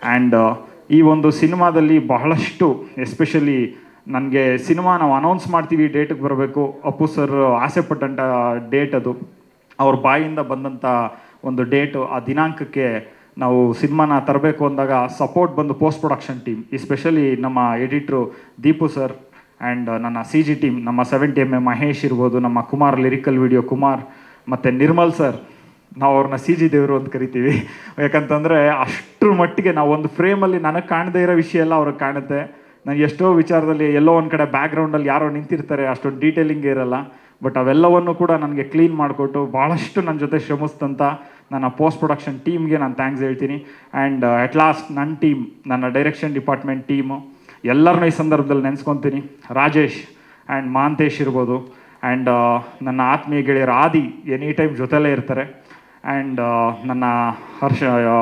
and ಈ ಒಂದು ಸಿನಿಮಾದಲ್ಲಿ ಬಹಳಷ್ಟು ಎಸ್ಪೆಷಲಿ ನನಗೆ ಸಿನಿಮಾ ನಾವು ಅನೌನ್ಸ್ ಮಾಡ್ತೀವಿ ಡೇಟಿಗೆ ಬರಬೇಕು ಅಪ್ಪು ಸರ್ ಆಸೆ ಪಟ್ಟಂಥ ಡೇಟ್ ಅದು ಅವ್ರ ಬಾಯಿಂದ ಬಂದಂಥ ಒಂದು ಡೇಟು ಆ ದಿನಾಂಕಕ್ಕೆ ನಾವು ಸಿನಿಮಾನ ತರಬೇಕು ಅಂದಾಗ ಸಪೋರ್ಟ್ ಬಂದು ಪೋಸ್ಟ್ ಪ್ರೊಡಕ್ಷನ್ ಟೀಮ್ ಎಸ್ಪೆಷಲಿ ನಮ್ಮ ಎಡಿಟ್ರು ದೀಪು ಸರ್ ಆ್ಯಂಡ್ ನನ್ನ ಸಿ ಜಿ ಟೀಮ್ ನಮ್ಮ ಸೆವೆಂಟಿ ಎಮ್ ಎ ಮಹೇಶ್ ಇರ್ಬೋದು ನಮ್ಮ ಕುಮಾರ್ ಲಿರಿಕಲ್ ವಿಡಿಯೋ ಕುಮಾರ್ ಮತ್ತು ನಿರ್ಮಲ್ ಸರ್ ನಾವು ಅವ್ರನ್ನ ಸಿ ಜಿ ದೇವರು ಅಂತ ಕರಿತೀವಿ ಯಾಕಂತಂದರೆ ಅಷ್ಟರ ಮಟ್ಟಿಗೆ ನಾವು ಒಂದು ಫ್ರೇಮಲ್ಲಿ ನನಗೆ ಕಾಣದೇ ಇರೋ ವಿಷಯ ಎಲ್ಲ ಅವ್ರಿಗೆ ಕಾಣುತ್ತೆ ನನಗೆ ಎಷ್ಟೋ ವಿಚಾರದಲ್ಲಿ ಎಲ್ಲೋ ಒಂದು ಕಡೆ ಬ್ಯಾಕ್ಗ್ರೌಂಡಲ್ಲಿ ಯಾರೋ ನಿಂತಿರ್ತಾರೆ ಅಷ್ಟೊಂದು ಡೀಟೇಲಿಂಗ್ ಇರಲ್ಲ ಬಟ್ ಅವೆಲ್ಲವನ್ನು ಕೂಡ ನನಗೆ ಕ್ಲೀನ್ ಮಾಡಿಕೊಟ್ಟು ಭಾಳಷ್ಟು ನನ್ನ ಜೊತೆ ಶ್ರಮಿಸ್ತಂತ ನನ್ನ ಪೋಸ್ಟ್ ಪ್ರೊಡಕ್ಷನ್ ಟೀಮ್ಗೆ ನಾನು ಥ್ಯಾಂಕ್ಸ್ ಹೇಳ್ತೀನಿ ಆ್ಯಂಡ್ ಅಟ್ ಲಾಸ್ಟ್ ನನ್ನ ಟೀಮ್ ನನ್ನ ಡೈರೆಕ್ಷನ್ ಡಿಪಾರ್ಟ್ಮೆಂಟ್ ಟೀಮು ಎಲ್ಲರನ್ನೂ ಈ ಸಂದರ್ಭದಲ್ಲಿ ನೆನೆಸ್ಕೊತೀನಿ ರಾಜೇಶ್ ಆ್ಯಂಡ್ ಮಹಾಂತೇಶ್ ಇರ್ಬೋದು ಆ್ಯಂಡ್ ನನ್ನ ಆತ್ಮೀಯ ಗೆಳೆಯರು ಆದಿ ಎನಿ ಟೈಮ್ ಜೊತೆಲೇ ಇರ್ತಾರೆ ಆ್ಯಂಡ್ ನನ್ನ ಹರ್ಷ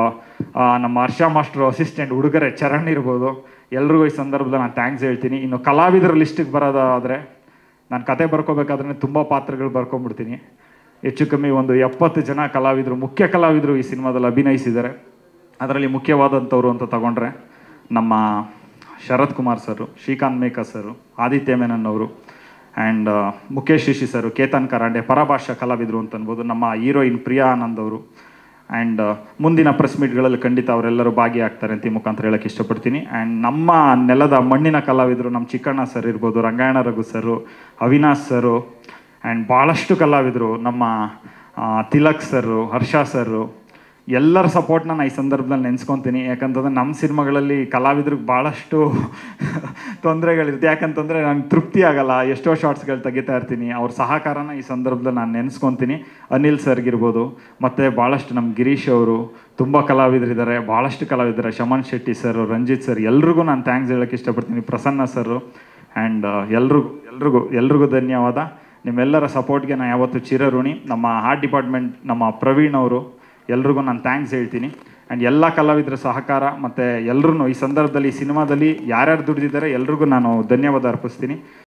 ಆ, ನಮ್ಮ ಹರ್ಷ ಮಾಸ್ಟ್ರು ಅಸಿಸ್ಟೆಂಟ್ ಹುಡುಗರೆ ಚರಣ್ ಇರ್ಬೋದು ಎಲ್ರಿಗೂ ಈ ಸಂದರ್ಭದಲ್ಲಿ ನಾನು ಥ್ಯಾಂಕ್ಸ್ ಹೇಳ್ತೀನಿ ಇನ್ನು ಕಲಾವಿದರ ಲಿಸ್ಟಿಗೆ ಬರೋದಾದರೆ ನಾನು ಕತೆ ಬರ್ಕೋಬೇಕಾದ್ರೆ ತುಂಬ ಪಾತ್ರಗಳು ಬರ್ಕೊಂಡ್ಬಿಡ್ತೀನಿ ಹೆಚ್ಚು ಕಮ್ಮಿ ಒಂದು ಎಪ್ಪತ್ತು ಜನ ಕಲಾವಿದರು ಮುಖ್ಯ ಕಲಾವಿದರು ಈ ಸಿನಿಮಾದಲ್ಲಿ ಅಭಿನಯಿಸಿದ್ದಾರೆ ಅದರಲ್ಲಿ ಮುಖ್ಯವಾದಂಥವ್ರು ಅಂತ ತಗೊಂಡ್ರೆ ನಮ್ಮ ಶರತ್ ಕುಮಾರ್ ಸರು ಶ್ರೀಕಾಂತ್ ಮೇಕ ಸರು ಆದಿತ್ಯ ಮೆನನ್ ಅವರು ಆ್ಯಂಡ್ ಮುಖೇಶ್ ರಿಷಿ ಸರು ಕೇತನ್ ಕರಾಂಡೆ ಪರಭಾಷಾ ಕಲಾವಿದರು ಅಂತ ಅನ್ಬೋದು ನಮ್ಮ ಹೀರೋಯಿನ್ ಪ್ರಿಯಾ ಆನಂದ್ ಅವರು ಆ್ಯಂಡ್ ಮುಂದಿನ ಪ್ರೆಸ್ ಮೀಟ್ಗಳಲ್ಲಿ ಖಂಡಿತ ಅವರೆಲ್ಲರೂ ಭಾಗಿಯಾಗ್ತಾರೆ ಅಂತ ಈ ಮುಖಾಂತರ ಹೇಳಕ್ಕೆ ಇಷ್ಟಪಡ್ತೀನಿ ಆ್ಯಂಡ್ ನಮ್ಮ ನೆಲದ ಮಣ್ಣಿನ ಕಲಾವಿದರು ನಮ್ಮ ಚಿಕ್ಕಣ್ಣ ಸರ್ ಇರ್ಬೋದು Rangayana Raghu sir Avinash sir and ಭಾಳಷ್ಟು ಕಲಾವಿದರು ನಮ್ಮ ಆ, ತಿಲಕ್ ಸರು ಹರ್ಷ ಸರು ಎಲ್ಲರ ಸಪೋರ್ಟ್ನ ನಾನು ಈ ಸಂದರ್ಭದಲ್ಲಿ ನೆನೆಸ್ಕೊತೀನಿ ಯಾಕಂತಂದ್ರೆ ನಮ್ಮ ಸಿನಿಮಾಗಳಲ್ಲಿ ಕಲಾವಿದ್ರಿಗೆ ಭಾಳಷ್ಟು ತೊಂದರೆಗಳಿರುತ್ತೆ ಯಾಕಂತಂದರೆ ನಂಗೆ ತೃಪ್ತಿ ಆಗಲ್ಲ ಎಷ್ಟೋ ಶಾರ್ಟ್ಸ್ಗಳು ತೆಗಿತಾ ಇರ್ತೀನಿ ಅವ್ರ ಸಹಕಾರನ ಈ ಸಂದರ್ಭದಲ್ಲಿ ನಾನು ನೆನೆಸ್ಕೊತೀನಿ ಅನಿಲ್ ಸರ್ಗಿರ್ಬೋದು ಮತ್ತು ಭಾಳಷ್ಟು ನಮ್ಮ ಗಿರೀಶ್ ಅವರು ತುಂಬ ಕಲಾವಿದರಿದ್ದಾರೆ ಭಾಳಷ್ಟು ಕಲಾವಿದರು ಶಮನ್ ಶೆಟ್ಟಿ ಸರ್ ರಂಜಿತ್ ಸರ್ ಎಲ್ರಿಗೂ ನಾನು ಥ್ಯಾಂಕ್ಸ್ ಹೇಳೋಕ್ಕೆ ಇಷ್ಟಪಡ್ತೀನಿ ಪ್ರಸನ್ನ ಸರ್ ಆ್ಯಂಡ್ ಎಲ್ರಿಗೂ ಎಲ್ರಿಗೂ ಎಲ್ರಿಗೂ ಧನ್ಯವಾದ ನಿಮ್ಮೆಲ್ಲರ ಸಪೋರ್ಟ್ಗೆ ನಾನು ಯಾವತ್ತೂ ಚಿರಋಣಿ ನಮ್ಮ ಆರ್ಟ್ ಡಿಪಾರ್ಟ್ಮೆಂಟ್ ನಮ್ಮ ಪ್ರವೀಣ್ ಅವರು ಎಲ್ರಿಗೂ ನಾನು ಥ್ಯಾಂಕ್ಸ್ ಹೇಳ್ತೀನಿ ಆ್ಯಂಡ್ ಎಲ್ಲ ಕಲಾವಿದರ ಸಹಕಾರ ಮತ್ತು ಎಲ್ಲರೂ ಈ ಸಂದರ್ಭದಲ್ಲಿ ಈ ಸಿನಿಮಾದಲ್ಲಿ ಯಾರ್ಯಾರು ದುಡಿದಿದ್ದಾರೆ ಎಲ್ರಿಗೂ ನಾನು ಧನ್ಯವಾದ ಅರ್ಪಿಸ್ತೀನಿ